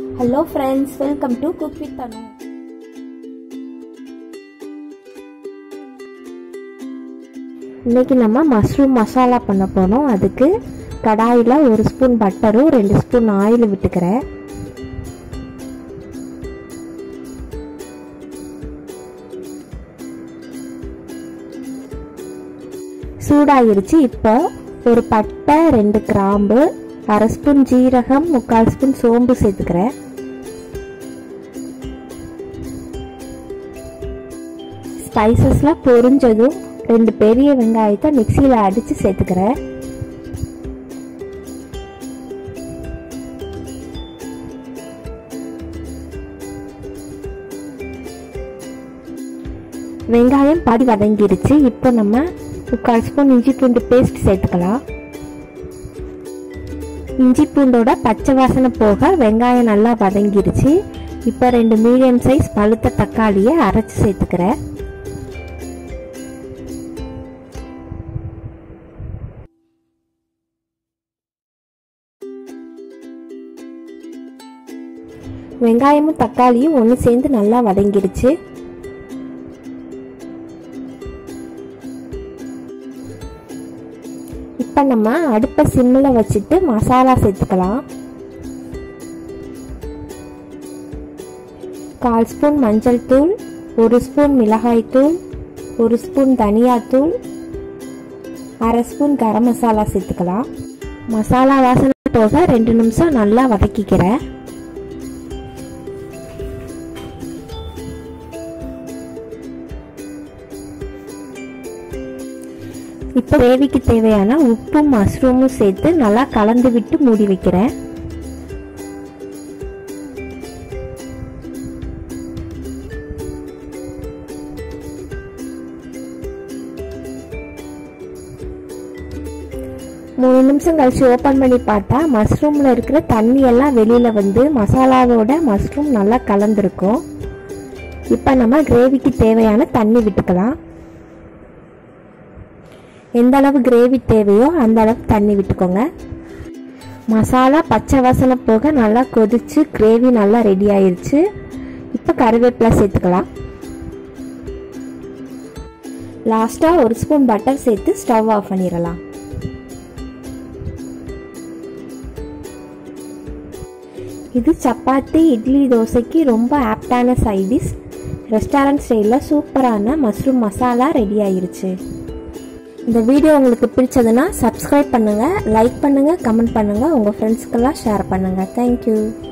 hello friends welcome to cook with Thanu இன்னைக்கு நம்ம mushroom masala பண்ண போனோம் அதுக்கு கடாயில் ஒரு ஸ்பூன் பட்டரும் ரெண்டு ஸ்பூன் ஆயில் விட்டுக்கிறேன் சூடாகிருச்சு இப்போ ஒரு பட்டை ரெண்டு கிராம்பு அரை ஸ்பூன் ஜீரகம் முக்கால் ஸ்பூன் சோம்பு சேர்த்துக்கிறேன் ஸ்பைசஸ்லாம் பொரிஞ்சதும் ரெண்டு பெரிய வெங்காயத்தை மிக்சியில் அடித்து சேர்த்துக்கிறேன் வெங்காயம் பாதி வதங்கிருச்சு இப்போ நம்ம முக்கால் ஸ்பூன் இஞ்சி பூண்டு பேஸ்ட் சேர்த்துக்கலாம் இஞ்சி பூண்டோட பச்சை வாசனை போக வெங்காயம் நல்லா வதங்கிருச்சு இப்போ ரெண்டு மீடியம் சைஸ் பழுத்த தக்காளியை அரைச்சி சேர்த்துக்கிறேன் வெங்காயமும் தக்காளியும் ஒன்று சேர்ந்து நல்லா வதங்கிடுச்சு இப்போ நம்ம அடுப்பை சிம்மில் வச்சுட்டு மசாலா சேர்த்துக்கலாம் கால் ஸ்பூன் மஞ்சள் தூள் ஒரு ஸ்பூன் மிளகாய் தூள் ஒரு ஸ்பூன் தனியாத்தூள் அரை ஸ்பூன் கரம் மசாலா சேர்த்துக்கலாம் மசாலா வாசனை போக ரெண்டு நிமிஷம் நல்லா வதக்கிக்கிறேன் இப்போ கிரேவிக்கு தேவையான உப்பும் மஷ்ரூமும் சேர்த்து நல்லா கலந்து விட்டு மூடி வைக்கிறேன் மூணு நிமிஷம் கழிச்சு ஓப்பன் பண்ணி பார்த்தா மஷ்ரூமில் இருக்கிற தண்ணி எல்லாம் வெளியில் வந்து மசாலாவோட மஷ்ரூம் நல்லா கலந்துருக்கும் இப்போ நம்ம கிரேவிக்கு தேவையான தண்ணி விட்டுக்கலாம் எந்த அளவு கிரேவி தேவையோ அந்த அளவு தண்ணி விட்டுக்கோங்க மசாலா பச்சை வாசனை போக நல்லா கொதிச்சு கிரேவி நல்லா ரெடி ஆயிருச்சு இப்போ கருவேப்பிலை சேர்த்துக்கலாம் லாஸ்ட்டாக ஒரு ஸ்பூன் பட்டர் சேர்த்து ஸ்டவ் ஆஃப் பண்ணிடலாம் இது சப்பாத்தி இட்லி தோசைக்கு ரொம்ப ஆப்டான சைடிஷ் ரெஸ்டாரண்ட் ஸ்டைலில் சூப்பரான மஷ்ரூம் மசாலா ரெடி ஆயிருச்சு இந்த வீடியோ உங்களுக்கு பிடிச்சதுன்னா சப்ஸ்கிரைப் பண்ணுங்கள் லைக் பண்ணுங்கள் கமெண்ட் பண்ணுங்கள் உங்கள் ஃப்ரெண்ட்ஸ்க்கெல்லாம் ஷேர் பண்ணுங்கள் தேங்க்யூ